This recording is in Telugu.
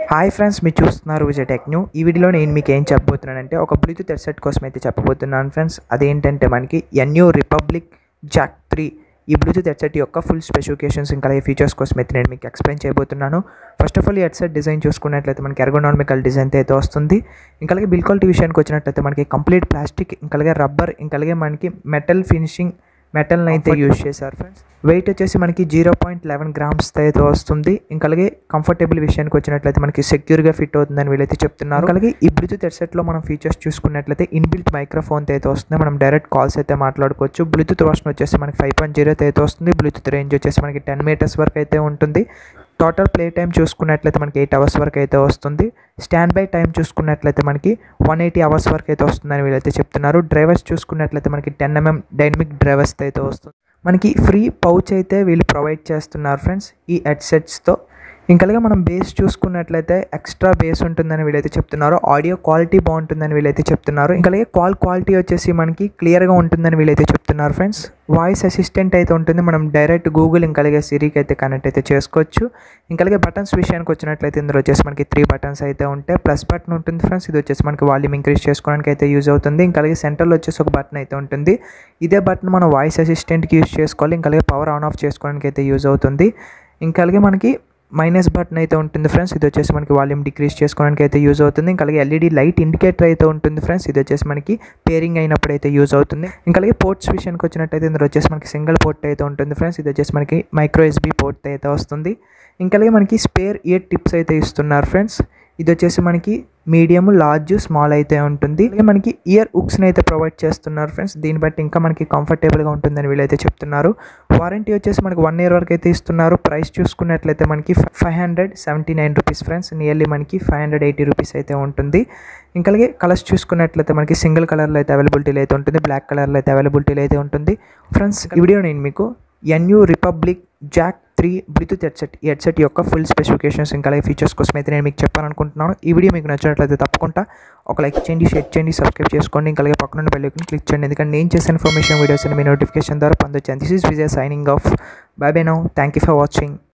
హాయ్ ఫ్రెండ్స్ మీరు చూస్తున్నారు విజయ్ టెక్ న్యూ ఈ వీడియోలో నేను మీకు ఏం చెప్పబోతున్నానంటే ఒక బ్లూటూత్ హెడ్సెట్ కోసం అయితే చెప్పబోతున్నాను ఫ్రెండ్స్ అదేంటంటే మనకి ఎన్యూ రిపబ్లిక్ జాక్ త్రీ ఈ బ్లూటూత్ హెడ్సెట్ యొక్క ఫుల్ స్పెసిఫికేషన్స్ ఇంకా అలాగే ఫీచర్స్ కోసం అయితే నేను మీకు ఎక్స్ప్లెయిన్ చేయబోతున్నాను ఫస్ట్ ఆఫ్ ఆల్ ఈ హెడ్సెట్ డిజైన్ చూసుకున్నట్లయితే మనకి ఎర్గోనామికల్ డిజైన్ అయితే వస్తుంది ఇంకా అలాగే బిల్ క్వాలిటీ విషయానికి వచ్చినట్లయితే మనకి కంప్లీట్ ప్లాస్టిక్ ఇంకా అలాగే రబ్బర్ ఇంకా అలాగే మనకి మెటల్ ఫినిషింగ్ మెటల్ని అయితే యూజ్ చేశారు ఫ్రెండ్స్ వెయిట్ వచ్చేసి మనకి జీరో పాయింట్ లెవెన్ గ్రామ్స్ అయితే వస్తుంది ఇంకా అలాగే కంఫర్టబుల్ విషయానికి వచ్చినట్లయితే మనకి సెక్యూర్గా ఫిట్ అవుతుందని వీళ్ళైతే చెప్తున్నారు ఇంకా అలాగే ఈ బ్లూటూత్ హెడ్సెట్లో మనం ఫీచర్స్ చూసుకున్నట్లయితే ఇన్బిల్ట్ మైక్రోఫోన్ అయితే వస్తుంది మనం డైరెక్ట్ కాల్స్ అయితే మాట్లాడుకోవచ్చు బ్లూటూత్ వర్షన్ వచ్చేసి మనకి ఫైవ్ పాయింట్ జీరో అయితే వస్తుంది బ్లూటూత్ రేంజ్ వచ్చేసి మనకి టెన్ మీటర్స్ వరకు అయితే ఉంటుంది టోటల్ ప్లే టైం చూసుకున్నట్లయితే మనకి ఎయిట్ అవర్స్ వరకు అయితే వస్తుంది స్టాండ్ బై టైం చూసుకున్నట్లయితే మనకి వన్ ఎయిటీ అవర్స్ వరకు అయితే వస్తుందని వీళ్ళైతే చెప్తున్నారు డ్రైవర్స్ చూసుకున్నట్లయితే మనకి టెన్ ఎంఎం డైనమిక్ డ్రైవర్స్ అయితే వస్తుంది మనకి ఫ్రీ పౌచ్ అయితే వీళ్ళు ప్రొవైడ్ చేస్తున్నారు ఫ్రెండ్స్ ఈ హెడ్సెట్స్తో ఇంకలాగే మనం బేస్ చూసుకున్నట్లయితే ఎక్స్ట్రా బేస్ ఉంటుందని వీళ్ళైతే చెప్తున్నారు ఆడియో క్వాలిటీ బాగుంటుందని వీళ్ళైతే చెప్తున్నారు ఇంకలాగే కాల్ క్వాలిటీ వచ్చేసి మనకి క్లియర్గా ఉంటుందని వీళ్ళైతే చెప్తున్నారు ఫ్రెండ్స్ వాయిస్ అసిస్టెంట్ అయితే ఉంటుంది మనం డైరెక్ట్ గూగుల్ ఇంకలాగే సిరికి అయితే కనెక్ట్ అయితే చేసుకోవచ్చు ఇంకలాగే బటన్స్ విషయానికి వచ్చినట్లయితే ఇందులో వచ్చేసి మనకి త్రీ బటన్స్ అయితే ఉంటాయి ప్లస్ బటన్ ఉంటుంది ఫ్రెండ్స్ ఇది వచ్చేసి మనకి వాల్యూమ్ ఇంక్రీజ్ చేసుకోవడానికి అయితే యూజ్ అవుతుంది ఇంకలాగే సెంటర్లో వచ్చేసి ఒక బటన్ అయితే ఉంటుంది ఇదే బటన్ మనం వాయిస్ అసిస్టెంట్కి యూజ్ చేసుకోవాలి ఇంకలాగే పవర్ ఆన్ ఆఫ్ చేసుకోవడానికి అయితే యూజ్ అవుతుంది ఇంకలాగే మనకి మైనస్ బటన్ అయితే ఉంటుంది ఫ్రెండ్స్ ఇది వచ్చేసి మనకి వాల్యూమ్ డిక్రీజ్ చేసుకోవడానికి అయితే యూజ్ అవుతుంది ఇంకా అలాగే ఎల్ఈడి లైట్ ఇండికేటర్ అయితే ఉంటుంది ఫ్రెండ్స్ ఇది వచ్చేసి మనకి పేరింగ్ అయినప్పుడు అయితే యూజ్ అవుతుంది ఇంకా అలాగే పోర్ట్స్ విషయానికి వచ్చినట్టయితే ఇందులో వచ్చేసి మనకి సింగిల్ పోర్ట్ అయితే ఉంటుంది ఫ్రెండ్స్ ఇది వచ్చేసి మనకి మైక్రో ఎస్బీ పోర్ట్ అయితే వస్తుంది ఇంకా అలాగే మనకి స్పేర్ ఇయర్ టిప్స్ అయితే ఇస్తున్నారు ఫ్రెండ్స్ ఇది వచ్చేసి మనకి మీడియం లార్జ్ స్మాల్ అయితే ఉంటుంది అలాగే మనకి ఇయర్ ఉక్స్ని అయితే ప్రొవైడ్ చేస్తున్నారు ఫ్రెండ్స్ దీన్ని బట్టి ఇంకా మనకి కంఫర్టబుల్గా ఉంటుందని వీళ్ళైతే చెప్తున్నారు వారంటీ వచ్చేసి మనకి వన్ ఇయర్ వరకు అయితే ఇస్తున్నారు ప్రైస్ చూసుకున్నట్లయితే మనకి five hundred seventy nine rupees friends nearly మనకి ఫైవ్ హండ్రెడ్ ఎయిటీ రూపీస్ అయితే ఉంటుంది ఇంకా అలాగే కలర్స్ చూసుకున్నట్లయితే మనకి సింగిల్ కలర్లో అయితే అవైలబిలిటీలో అయితే ఉంటుంది బ్లాక్ కలర్లో అయితే అవైలబిలిటీలో అయితే ఉంటుంది ఫ్రెండ్స్ ఈ వీడియో నేను మీకు ఎన్యూ రిపబ్లిక్ జాక్ త్రీ బ్లూటూత్ హెడ్సెట్ ఈ హెడ్సెట్ యొక్క ఫుల్ స్పెసిఫికేషన్స్ ఇంకా అలాగే ఫీచర్స్ కోసం అయితే నేను మీకు చెప్పాలనుకుంటున్నాను ఈ వీడియో మీకు నచ్చినట్లయితే తప్పకుండా ఒక లైక్ చేయండి షేర్ చేయండి సబ్స్క్రైబ్ చేసుకోండి ఇంకా అలాగే పక్కన బెల్ ఐకాన్ క్లిక్ చేయండి ఎందుకంటే నేను చేసే ఇన్ఫర్మేషన్ వీడియోస్ మీ నోటిఫికేషన్ ద్వారా పొందొచ్చాను this is Vijay signing off bye bye now thank you for watching